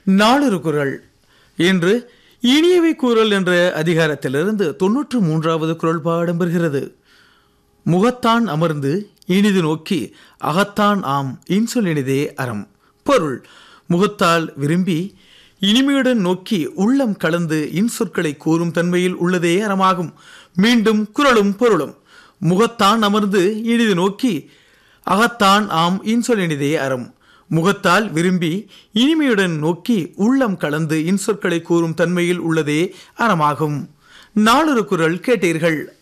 நாளொரு குரல் இன்று இனியவை கூறல் என்ற அதிகாரத்திலிருந்து தொன்னூற்று மூன்றாவது குரல் பாடம்பெறுகிறது முகத்தான் அமர்ந்து இனிது நோக்கி அகத்தான் ஆம் இன்சொல் இனிதே அறம் பொருள் முகத்தால் விரும்பி இனிமையுடன் நோக்கி உள்ளம் கலந்து இன்சொற்களை கூறும் தன்மையில் உள்ளதே அறமாகும் மீண்டும் குரலும் பொருளும் முகத்தான் அமர்ந்து இனிது நோக்கி அகத்தான் ஆம் இன்சொல் இனிதே அறம் முகத்தால் விரும்பி இனிமையுடன் நோக்கி உள்ளம் கலந்து இன்சொற்களை கூறும் தன்மையில் உள்ளதே அறமாகும் நாளொரு குரல் கேட்டீர்கள்